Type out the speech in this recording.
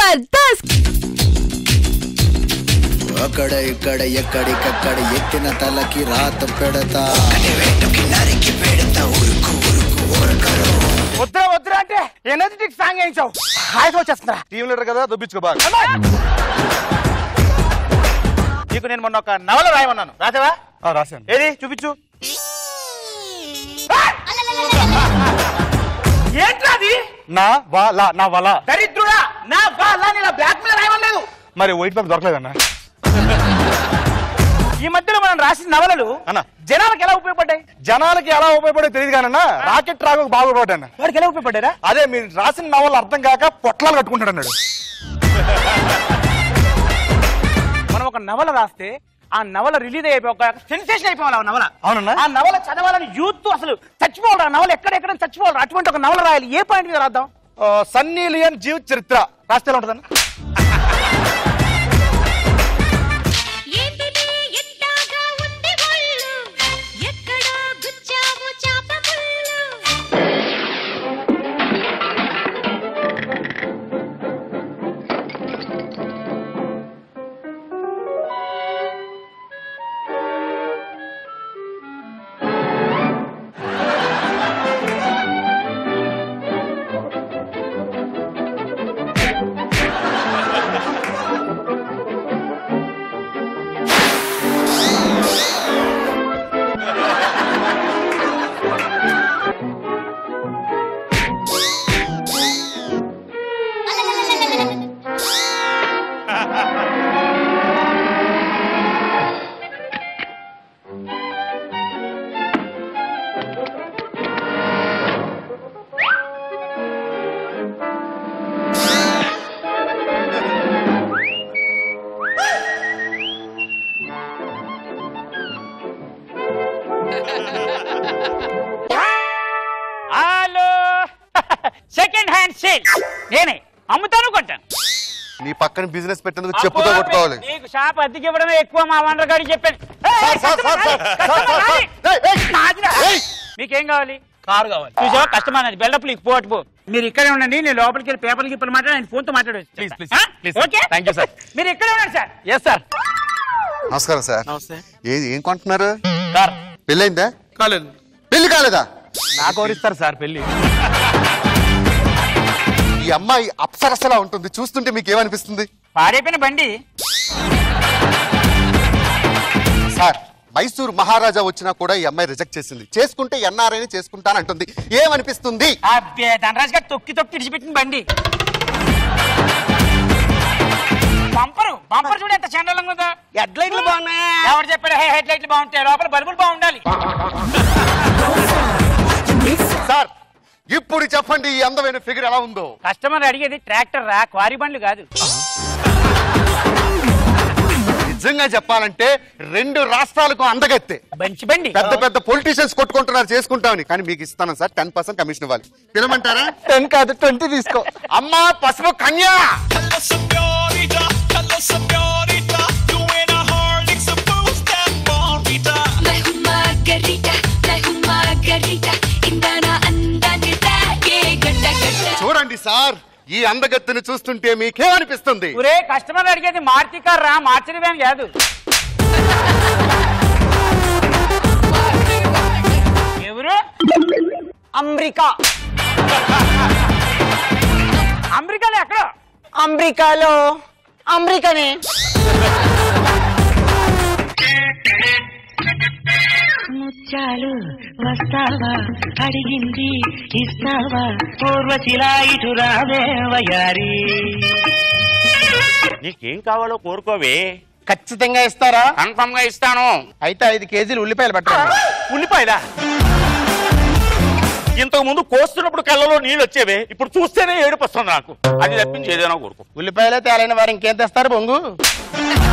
జబర్దస్త్ అక్కడ ఇక్కడ ఎక్కడికక్కడ ఎత్తిన తలకి రాత పెడతా వద్దురా వద్దురా అంటే ఎనర్జెటిక్ సాంగ్ వేయించావు హాయిగా వచ్చేస్తుందా టీం లీడర్ కదా దొబ్బించుకో బాగా నీకు నేను మొన్న ఒక నవల రాయమన్నాను రాసావా ఆ, రాశాను ఏది చూపించు ఏంట్రా అది నా వల నా వల దరిద్రుడా నా బాగా ఇలా బ్లాక్ మీద రాయమలేదు మరి వైట్ పేపర్ దొరకలేదన్న ఈ మధ్యలో మనం రాసిన నవలలు అన్న. జనాలకు ఎలా ఉపయోగపడ్డాయి జనాలకి ఎలా ఉపయోగపడే తెలియదు కానీ రాకెట్ రాక బాగా ఉపయోగపడ్డాను వాడికి ఎలా ఉపయోగపడ్డారా అదే మీరు రాసిన నవలు అర్థం కాక పొట్లాలు కట్టుకుంటాడు అన్నాడు మనం ఒక నవల రాస్తే ఆ నవల రిలీజ్ అయిపోయి ఒక సెన్సేషన్ అయిపోవాలి ఆ నవల అవునన్నా? ఆ నవల చదవాలని యూత్ అసలు చచ్చిపోవాలి ఆ నవల ఎక్కడెక్కడ చచ్చిపోవాలి అటువంటి ఒక నవల రాయాలి ఏ పాయింట్ మీద రాద్దాం ఆ, సన్నీ లియన్ జీవిత చరిత్ర రాస్తే ఎలా ఉంటుందన్న ఏంటిది ఎట్టాగా ఉంది ఒళ్ళు ఎక్కడో గుచ్చావు చాప ముళ్ళు హలో సెకండ్ హ్యాండ్ సేల్ నేనే అమ్ముతాను కొంటాను నీ పక్కన బిజినెస్ పెట్టేందుకు చెప్పుతో కొట్టుకోవాలి నీకు షాప్ అద్దెకి ఇవ్వడమే ఎక్కువ మా వండర్ గారికి చెప్పాను ఏయ్, sir, sir, sir, customer sir, sir, రాని, సార్, కస్టమర్ ఏయ్, ఏయ్, రాని. నాదిరా. ఏయ్. మీకేం కావాలి కారు కావాలి చూసావా కస్టమర్ అది బెల్డప్ నీకు పోటు పో మీరు ఇక్కడే ఉండండి నేను లోపలికి వెళ్ళి పేపర్కి ఇప్పుడు మాట్లాడి ఆయన ఫోన్ తో మాట్లాడవచ్చు Please, please, ఆ? please. Okay Thank you, sir. మీరు ఇక్కడే ఉండండి సార్ ఎస్ సార్ నమస్కారం సార్ నమస్తే ఏది ఏం కొంటున్నారు సార్ పెళ్ళైందా కాలేదు పెళ్లి కాలేదా నాకు ఎవరిస్తారు సార్ పెళ్లి ఈ అమ్మాయి అప్సరసలా ఉంటుంది చూస్తుంటే మీకు ఏమనిపిస్తుంది పాడైపోయిన బండి సార్ మైసూర్ మహారాజా వచ్చినా కూడా ఈ అమ్మాయి రిజెక్ట్ చేసింది చేసుకుంటే ఎన్ఆర్ఐని చేసుకుంటానంటుంది ఏమనిపిస్తుంది అబ్బే ధనరాజ్ గారు తొక్కి తొక్కి ఇడిచిపెట్టిన బండి బంపరు బంపర్ చూడు ఎంత చండాలంగా ఉందో హెడ్ లైట్లు బాగున్నాయి ఎవరు చెప్పాడు హెడ్ లైట్లు బాగుంటాయి లోపల బల్బులు బాగుండాలి సార్ ఇప్పుడు చెప్పండి ఈ అందమైన ఫిగర్ ఎలా ఉందో కస్టమర్ అడిగేది ట్రాక్టర్ రా క్వారీ బండ్లు కాదు నిజంగా చెప్పాలంటే రెండు రాష్ట్రాలకు అందగెత్తే మంచి బండి పెద్ద పెద్ద పొలిటీషియన్స్ కొట్టుకుంటున్నారు చేసుకుంటామని కానీ మీకు ఇస్తాను సార్ టెన్ పర్సెంట్ కమిషన్ ఇవ్వాలి పిలమంటారా టెన్ కాదు ట్వంటీ తీసుకో అమ్మా పసుపు కన్యా Hello, señorita. Hello, señorita. You ain't a Horlicks, a boost that bonita. मैं हूँ मार्गरीटा मैं हूँ मार्गरीटा ఇందానా అందాన్ని తాగే గడ్డ గడ్డ చూడండి సార్ ఈ అందగత్తుని చూస్తుంటే మీకేమనిపిస్తుంది ఒరే కస్టమర్ అడిగేది మారుతి కార్ రా మార్చిడి వ్యాన్ కాదు ఎవరు అమెరికా అమెరికాలో ఎక్కడ అమెరికాలో అమెరికానే ముత్యాలు వస్తావా అడిగింది ఇస్తావా పూర్వశిలా ఇటు రావే వయారి నీకేం కావాలో కోరుకోవే ఖచ్చితంగా ఇస్తారా కన్ఫర్మ్ గా ఇస్తాను అయితే ఐదు కేజీలు ఉల్లిపాయలు పట్టండి ఉల్లిపాయలా ఇంతకు ముందు కోస్తున్నప్పుడు కళ్ళలో నీళ్ళు వచ్చేవే ఇప్పుడు చూస్తేనే ఏడుపు వస్తుంది నాకు అది తప్పించి ఏదైనా కోరుకో ఉల్లిపాయలే తేలైన వారు ఇంకేం తెస్తారు బొంగు